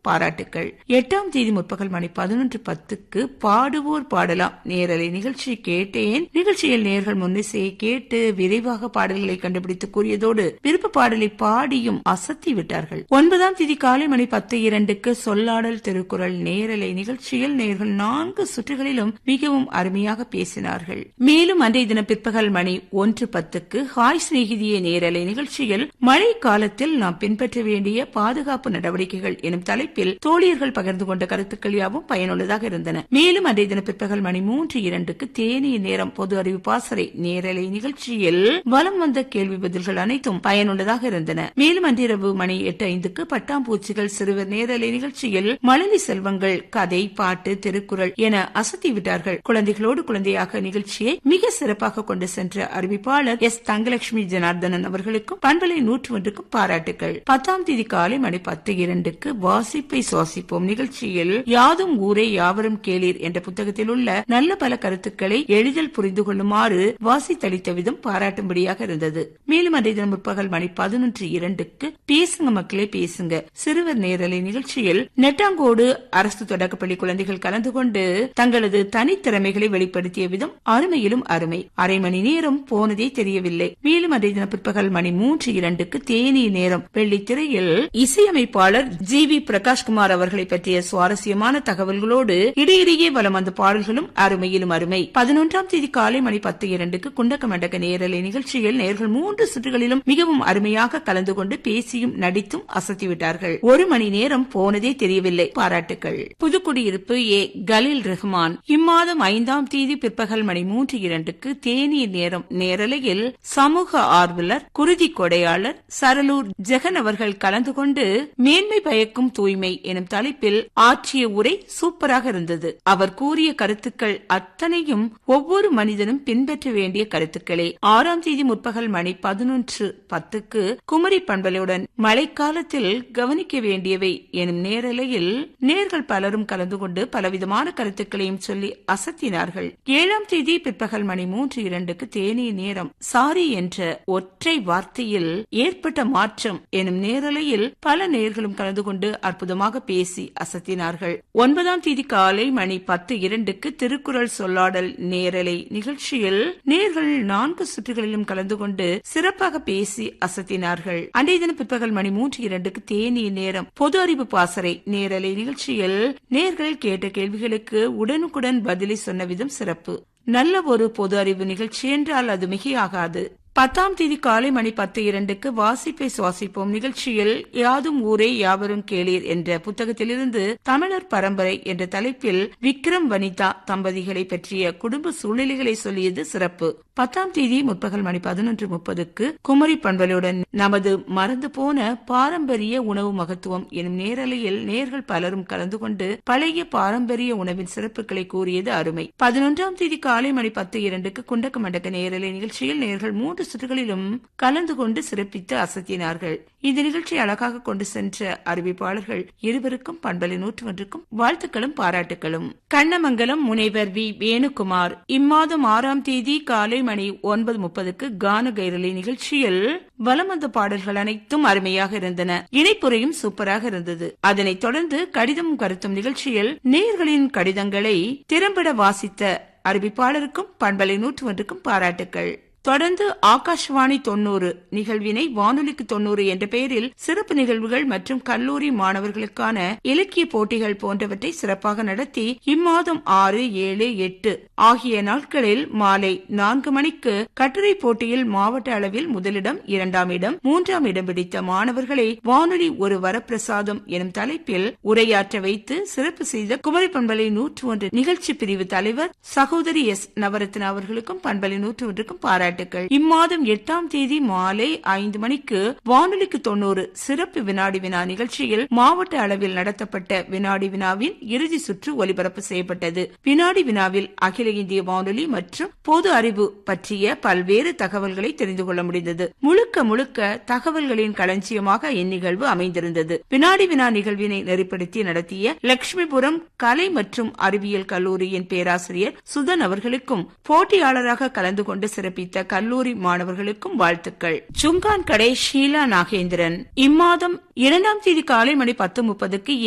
பாராட்டுக்கள் எட்டாம் தேதி முற்பகல் மணி பதினொன்று பத்துக்கு பாடுவோர் பாடலாம் நேரலை நிகழ்ச்சி கேட்டேன் நிகழ்ச்சியில் நேர்கள் முன்னிசையை கேட்டு விரைவாக பாடல்களை கண்டுபிடித்து கூறியதோடு விருப்ப பாடலை பாடியும் அசத்தி விட்டார்கள் ஒன்பதாம் தேதி காலை மணி பத்து இரண்டுக்கு சொல்லாடல் திருக்குறள் நேரலை நிகழ்ச்சியில் நேர்கள் நான்கு சுற்றுகளிலும் மிகவும் அருமையாக பேசினார்கள் மேலும் அன்றைய தினம் பிற்பகல் மணி ஒன்று பத்துக்கு ஹாய் சிநேகிதியே நேரலை நிகழ்ச்சியில் மழை காலத்தில் நாம் பின்பற்ற வேண்டிய பாதுகாப்பு நடவடிக்கைகள் எனும் தலைப்பில் தோழியர்கள் பகிர்ந்து கொண்ட கருத்துக்கள் யாவும் பயனுள்ளதாக இருந்தன மேலும் அன்றைய தின பிற்பகல் மணி மூன்று இரண்டுக்கு தேனிய நேரம் பொது அறிவு பாசறை நேரலை நிகழ்ச்சியில் வலம் வந்த கேள்வி பதில்கள் அனைத்தும் பயனுள்ளதாக இருந்தன மேலும் அன்றிரவு மணி எட்டு ஐந்துக்கு பட்டாம்பூச்சிகள் சிறுவர் நேரலை நிகழ்ச்சியில் மழலை செல்வங்கள் கதை பாட்டு திருக்குறள் என அசத்தி விட்டார்கள் குழந்தைகளோடு குழந்தையாக நிகழ்ச்சியை மிக சிறப்பாக கொண்டு சென்ற அறிவிப்பாளர் எஸ் தங்கலட்சுமி ஜனார்தனன் அவர்களுக்கும் பண்பலை நூற்று ஒன்றுக்கும் பாராட்டுகள் பத்தாம் தேதி காலை மணி பத்து இரண்டுக்கு வாசிப்பை சுவாசிப்போம் நிகழ்ச்சியில் யாதும் ஊரே யாவரும் கேளீர் என்ற புத்தகத்தில் உள்ள நல்ல பல கருத்துக்களை எளிதில் புரிந்து கொள்ளுமாறு வாசித்தளித்த விதம் பாராட்டும்படியாக இருந்தது மேலும் அன்றைய தினம் முற்பகல் மணி பதினொன்று இரண்டுக்கு பேசுங்க மக்களே பேசுங்க சிறுவர் நேரலை நிகழ்ச்சியில் நெட்டாங்கோடு அரசு தொடக்கப்பள்ளி குழந்தைகள் கலந்து கொண்டு தங்களது தனித்திறமைகளை வெளிப்படுத்திய விதம் அருமையிலும் அருமை அரை மணி நேரம் போனதே தெரியவில்லை மேலும் அன்றைய தினம் பிற்பகல் மணி மூன்று இரண்டுக்கு தேனி நேரம் வெள்ளித்திரையில் இசையமைப்பாளர் ஜி வி பிரகாஷ்குமார் அவர்களை பற்றிய சுவாரஸ்யமான தகவல்களோடு இடையிடையே வலம் வந்த பாடல்களும் அருமையிலும் அருமை பதினொன்றாம் தேதி காலை மணி பத்து இரண்டுக்கு குண்டக்க மண்டக்க நேரலை நிகழ்ச்சியில் நேர்கள் மூன்று சுற்றுகளிலும் மிகவும் அருமையாக கலந்து கொண்டு பேசியும் நடித்தும் அசத்திவிட்டார்கள் ஒரு மணி நேரம் போனதே தெரியவில்லை பாராட்டுகள் புதுக்குடியிருப்பு ஏ கலீல் ரஹ்மான் இம்மாதம் ஐந்தாம் தேதி பிற்பகல் மணி மூன்று இரண்டுக்கு தேநீர் நேரம் நேரலையில் சமூக ஆர்வலர் குருதி கொடையாளர் சரலூர் ஜெகன் அவர்கள் கலந்து கொண்டு மேன்மை பயக்கும் தூய்மை எனும் தலைப்பில் ஆற்றிய உரை சூப்பராக இருந்தது அவர் கூறிய கருத்துக்கள் அத்தனையும் ஒவ்வொரு மனிதனும் பின்பற்ற வேண்டிய கருத்துக்களே ஆறாம் தேதி முற்பகல் மணி பதினொன்று பத்துக்கு குமரி பண்பலையுடன் மழைக்காலத்தில் கவனிக்க வேண்டியவை எனும் நேரலையில் நேர்கள் பலரும் கலந்து கொண்டு பலவிதமான கருத்துக்களையும் சொல்லி அசத்தினார்கள் ஏழாம் தேதி பிற்பகல் மணி மூன்று இரண்டுக்கு தேநீர் நேரம் சாரி என்ற ஒற்றை வார்த்தையில் ஏற்பட்ட மாற்றம் எனும் நேரலையில் பல நேர்களும் கலந்து கொண்டு அற்புதமாக பேசி அசத்தினார்கள் ஒன்பதாம் தேதி காலை மணி பத்து இரண்டுக்கு திருக்குறள் சொல்லாடல் நேரலை நிகழ்ச்சியில் நேர்கள் நான்கு சுற்றுகளிலும் கலந்து கொண்டு சிறப்பாக பேசி அசத்தினார்கள் அன்றைய தினம் பிற்பகல் மணி மூன்று இரண்டுக்கு தேநீர் நேரம் பொது அறிவு பாசறை நேரலை நிகழ்ச்சியில் நேர்கள் கேட்ட கேள்விகளுக்கு உடனுக்குடன் பதிலை சொன்ன விதம் சிறப்பு நல்ல ஒரு பொது அறிவு நிகழ்ச்சி என்றால் அது மிகையாகாது பத்தாம் தேதி காலை மணி பத்து இரண்டுக்கு வாசிப்பை சுவாசிப்போம் நிகழ்ச்சியில் யாதும் ஊரே யாவரும் கேளீர் என்ற புத்தகத்திலிருந்து தமிழர் பரம்பரை என்ற தலைப்பில் விக்ரம் வனிதா தம்பதிகளை பற்றிய குடும்ப சூழ்நிலைகளை சொல்லியது சிறப்பு பத்தாம் தேதி முற்பகல் மணி பதினொன்று முப்பதுக்கு குமரி பண்பலையுடன் நமது மறந்து போன பாரம்பரிய உணவு மகத்துவம் எனும் நேரலையில் நேர்கள் பலரும் கலந்து கொண்டு பழைய பாரம்பரிய உணவின் சிறப்புகளை கூறியது அருமை பதினொன்றாம் தேதி காலை மணி பத்து இரண்டுக்கு குண்டக்க மண்டக்க நேரலை நிகழ்ச்சியில் நேர்கள் மூன்று சுற்றுகளிலும் கலந்து கொண்டு சிறப்பித்து அசத்தினார்கள் இந்த நிகழ்ச்சி அழகாக கொண்டு சென்ற அறிவிப்பாளர்கள் இருவருக்கும் பண்பலை நூற்று ஒன்றுக்கும் வாழ்த்துக்களும் பாராட்டுகளும் கண்ணமங்கலம் முனைவர் வி வேணுகுமார் இம்மாதம் ஆறாம் தேதி காலை மணி ஒன்பது முப்பதுக்கு கான கைரளி நிகழ்ச்சியில் வலம் வந்த பாடல்கள் அனைத்தும் அருமையாக இருந்தன இணைப்புரையும் சூப்பராக இருந்தது அதனைத் தொடர்ந்து கடிதம் கருத்தும் நிகழ்ச்சியில் நேர்களின் கடிதங்களை திறம்பட வாசித்த அறிவிப்பாளருக்கும் பண்பலை நூற்று ஒன்றுக்கும் பாராட்டுக்கள் தொடர்ந்து ஆகாஷ்வாணி தொண்ணூறு நிகழ்வினை வானொலிக்கு தொண்ணூறு என்ற பெயரில் சிறப்பு நிகழ்வுகள் மற்றும் கல்லூரி மாணவர்களுக்கான இலக்கிய போட்டிகள் போன்றவற்றை சிறப்பாக நடத்தி இம்மாதம் ஆறு ஏழு எட்டு ஆகிய நாட்களில் மாலை நான்கு மணிக்கு கட்டுரை போட்டியில் மாவட்ட அளவில் முதலிடம் இரண்டாம் இடம் மூன்றாம் இடம் பிடித்த மாணவர்களை வானொலி ஒரு வரப்பிரசாதம் எனும் தலைப்பில் உரையாற்ற வைத்து சிறப்பு செய்த குமரி பண்பலை நூற்று ஒன்று நிகழ்ச்சி பிரிவு தலைவர் சகோதரி எஸ் நவரத்ன அவர்களுக்கும் பண்பலை நூற்று ஒன்றுக்கும் பாராட்டு பாராட்டுகள் இம்மாதம் எட்டாம் தேதி மாலை ஐந்து மணிக்கு வானொலிக்கு தொண்ணூறு சிறப்பு வினாடி வினா நிகழ்ச்சியில் மாவட்ட அளவில் நடத்தப்பட்ட வினாடி வினாவின் இறுதி சுற்று ஒலிபரப்பு செய்யப்பட்டது வினாடி வினாவில் அகில இந்திய வானொலி மற்றும் பொது அறிவு பற்றிய பல்வேறு தகவல்களை தெரிந்து கொள்ள முடிந்தது முழுக்க முழுக்க தகவல்களின் களஞ்சியமாக இந்நிகழ்வு அமைந்திருந்தது வினாடி வினா நிகழ்வினை நெறிப்படுத்தி நடத்திய லட்சுமிபுரம் கலை மற்றும் அறிவியல் கல்லூரியின் பேராசிரியர் சுதன் அவர்களுக்கும் போட்டியாளராக கலந்து கொண்டு சிறப்பித்த கல்லூரி மாணவர்களுக்கும் வாழ்த்துக்கள் சுங்கான் கடை ஷீலா நாகேந்திரன் இம்மாதம் இரண்டாம் தேதி காலை மணி பத்து முப்பதுக்கு